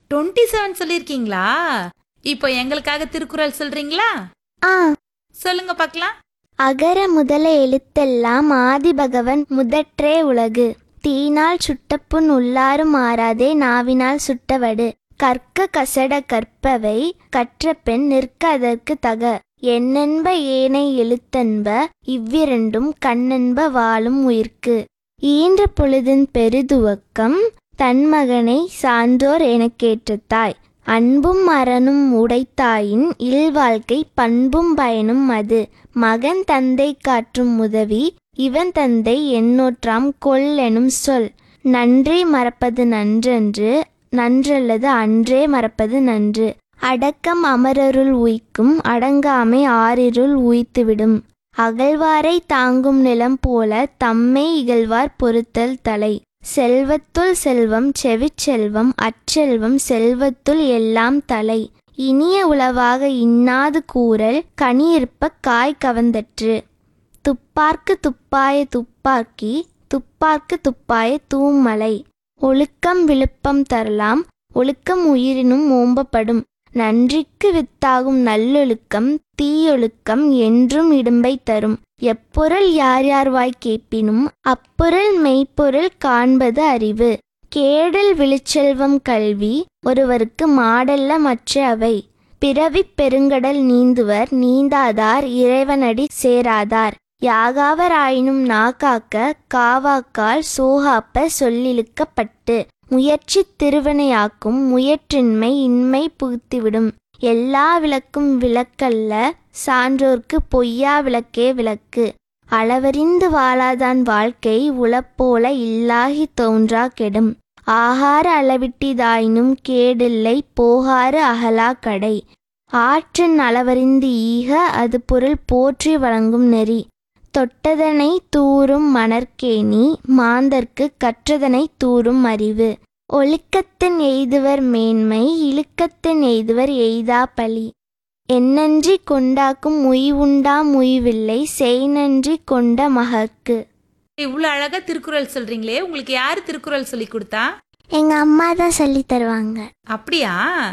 twenty seven சொல்லியிருக்கீங்களா இப்போ எங்களுக்காக திருக்குறள் சொல்றீங்களா ஆ சொல்லுங்க பார்க்கலாம் அகர முதல எழுத்தெல்லாம் ஆதிபகவன் முதற்றே உலகு தீனால் சுட்டப்புண் உள்ளாரும் மாறாதே நாவினால் சுட்டவடு கற்க கசட கற்பவை கற்ற பெண் நிற்க அதற்கு தக எண்ணென்ப ஏனை எழுத்தன்ப இவ்விரண்டும் கண்ணென்ப வாழும் உயிர்க்கு ஈன்ற பொழுதின் பெருதுவக்கம் தன்மகனை சான்றோர் எனக் கேட்ட தாய் அன்பும் அறனும் உடைத்தாயின் இல்வாழ்க்கை பண்பும் பயனும் அது மகன் தந்தை காற்றும் உதவி இவன் தந்தை எண்ணோற்றாம் கொல்லெனும் சொல் நன்றி மறப்பது நன்றன்று நன்றல்லது அன்றே மறப்பது நன்று அடக்கம் அமரருள் உய்க்கும் அடங்காமை ஆறிருள் உய்த்துவிடும் அகழ்வாரை தாங்கும் நிலம் போல தம்மை இகழ்வார் பொறுத்தல் தலை செல்வத்துள் செல்வம் செவிச்செல்வம் அச்செல்வம் செல்வத்துள் எல்லாம் தலை இனிய உளவாக இன்னாது கூறல் கனியிருப்ப காய் கவந்தற்று துப்பார்க்கு துப்பாய துப்பாக்கி துப்பார்க்கு துப்பாய தூமலை ஒழுக்கம் விழுப்பம் தரலாம் ஒழுக்கம் உயிரினும் ஓம்பப்படும் நன்றிக்கு வித்தாகும் நல்லொழுக்கம் தீயொழுக்கம் என்றும் இடும்பை தரும் எப்பொருள் யார் யார் வாய் கேட்பினும் அப்பொருள் மெய்ப்பொருள் காண்பது அறிவு கேடல் விழுச்செல்வம் கல்வி ஒருவருக்கு மாடல்ல மற்ற அவை பிறவிப் பெருங்கடல் நீந்துவர் நீந்தாதார் இறைவனடி சேராதார் யாகாவர் ஆயினும் நாகாக்க காவாக்கால் சோகாப்ப சொல்லிழுக்கப்பட்டு முயற்சி திருவினையாக்கும் முயற்றின்மை இன்மை புகுத்திவிடும் எல்லா விளக்கும் விளக்கல்ல சான்றோர்க்கு பொய்யா விளக்கே விளக்கு அளவறிந்து வாழாதான் வாழ்க்கை உளப்போல இல்லாகி தோன்றா கெடும் ஆகார அளவிட்டிதாயினும் கேடில்லை போகாறு அகலா கடை ஆற்றின் அளவறிந்து ஈக அது பொருள் போற்றி வழங்கும் நெறி தொட்டதனை தூறும் மணற்கேணி மாந்தர்க்கு கற்றதனை தூறும் அறிவு ஒழுக்கத்தின் எய்துவர் மேன்மை இழுக்கத்தின் எய்துவர் எய்தா பழி எண்ணன்றி கொண்டாக்கும் உய்வுண்டா முய்வில்லை செய்நன்றி கொண்ட மகற்கு இவ்வளோ அழகா திருக்குறள் சொல்றீங்களே உங்களுக்கு யாரு திருக்குறள் சொல்லி கொடுத்தா எங்க அம்மா தான் சொல்லி தருவாங்க அப்படியா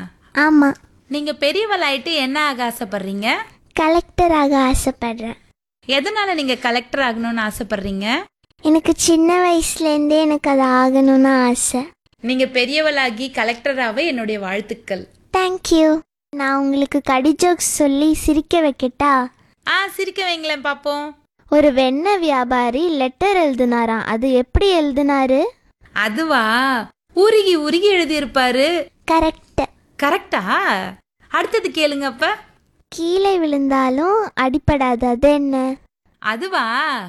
ஆமா நீங்க பெரியவளாயிட்டு என்ன ஆக ஆசைப்படுறீங்க கலெக்டராக ஆசைப்படுறேன் எதனால நீங்க கலெக்டர் ஆகணும்னு ஆசைப்படுறீங்க எனக்கு சின்ன வயசுலேருந்தே எனக்கு அது ஆகணும்னு ஆசை நீங்க பெரியவளாகி கலெக்டராகவே என்னுடைய வாழ்த்துக்கள் தேங்க்யூ நான் உங்களுக்கு கடி ஜோக்ஸ் சொல்லி சிரிக்க வைக்கட்டா ஆ சிரிக்க வைங்களேன் பாப்போம் ஒரு வெண்ணெய் வியாபாரி லெட்டர் எழுதினாராம் அது எப்படி எழுதினாரு அதுவா உருகி உருகி எழுதியிருப்பாரு கரெக்ட் கரெக்டா அடுத்தது கேளுங்க அப்ப கீழே விழுந்தாலும் அடிபடாது அது என்ன அதுவா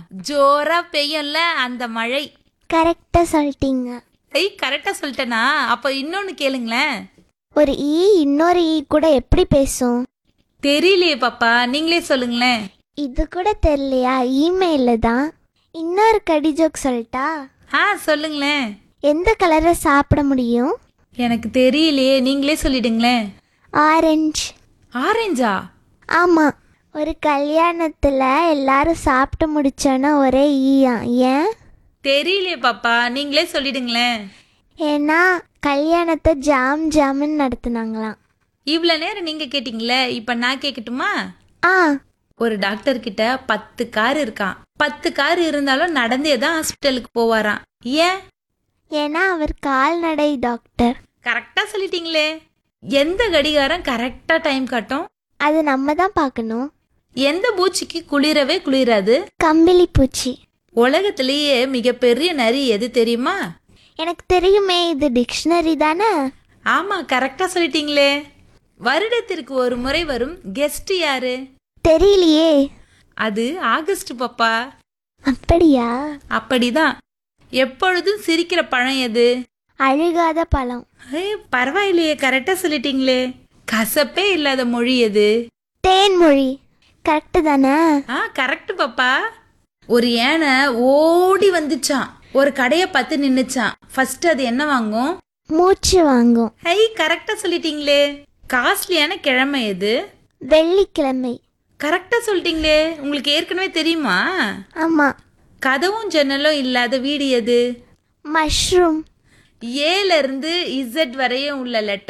ஜோரா பெய்யும்ல அந்த மழை கரெக்டாக சொல்லிட்டீங்க ஐய் கரெக்டா சொல்லிட்டேனா அப்ப இன்னொன்னு கேளுங்களேன் ஒரு ஈ இன்னொரு ஈ கூட எப்படி பேசும் தெரியலையே பாப்பா நீங்களே சொல்லுங்களேன் இது கூட தெரியலையா இமெயிலில் தான் இன்னொரு கடி ஜோக் சொல்லட்டா ஆ சொல்லுங்களேன் எந்த கலரை சாப்பிட முடியும் எனக்கு தெரியலையே நீங்களே சொல்லிடுங்களேன் ஆரஞ்சு ஆரஞ்சா ஆமாம் ஒரு கல்யாணத்தில் எல்லாரும் சாப்பிட்டு முடிச்சோன்னா ஒரே ஈயா ஏன் தெரியலையே பாப்பா நீங்களே சொல்லிடுங்களேன் ஏன்னா கல்யாணத்தை ஜாம் ஜாமுன்னு நடத்துனாங்களாம் இவ்வளோ நேரம் நீங்க கேட்டீங்களே இப்ப நான் கேட்கட்டுமா ஆ ஒரு டாக்டர் கிட்ட பத்து கார் இருக்கான் பத்து கார் இருந்தாலும் நடந்தே தான் ஹாஸ்பிட்டலுக்கு போவாராம் ஏன் ஏன்னா அவர் கால்நடை டாக்டர் கரெக்டா சொல்லிட்டீங்களே எந்த கடிகாரம் கரெக்டா டைம் காட்டும் அது நம்ம தான் பார்க்கணும் எந்த பூச்சிக்கு குளிரவே குளிராது கம்பிளி பூச்சி உலகத்திலேயே மிகப்பெரிய நரி எது தெரியுமா எனக்கு தெரியுமே இது டிக்ஷனரி தானே ஆமா கரெக்டா சொல்லிட்டீங்களே வருடத்திற்கு ஒரு முறை வரும் கெஸ்ட் யாரு தெரியலையே அது ஆகஸ்ட் பாப்பா அப்படியா அப்படிதான் எப்பொழுதும் சிரிக்கிற பழம் எது அழுகாத பழம் ஏய், பரவாயில்லையே கரெக்டா சொல்லிட்டீங்களே கசப்பே இல்லாத மொழி எது தேன்மொழி கரெக்டு தானே ஆ கரெக்ட் பாப்பா ஒரு யானை ஓடி வந்துச்சான் ஒரு கடையை பார்த்து நின்னுச்சான் ஃபர்ஸ்ட் அது என்ன வாங்கும் மூச்சு வாங்கும் ஐ கரெக்டா சொல்லிட்டீங்களே காஸ்ட்லியான கிழமை எது வெள்ளிக்கிழமை கரெக்டா சொல்லிட்டீங்களே உங்களுக்கு ஏற்கனவே தெரியுமா ஆமாம் கதவும் ஜன்னலும் இல்லாத வீடு எது மஷ்ரூம் ஏல இருந்து இசட் வரையும் உள்ள லெட்டர்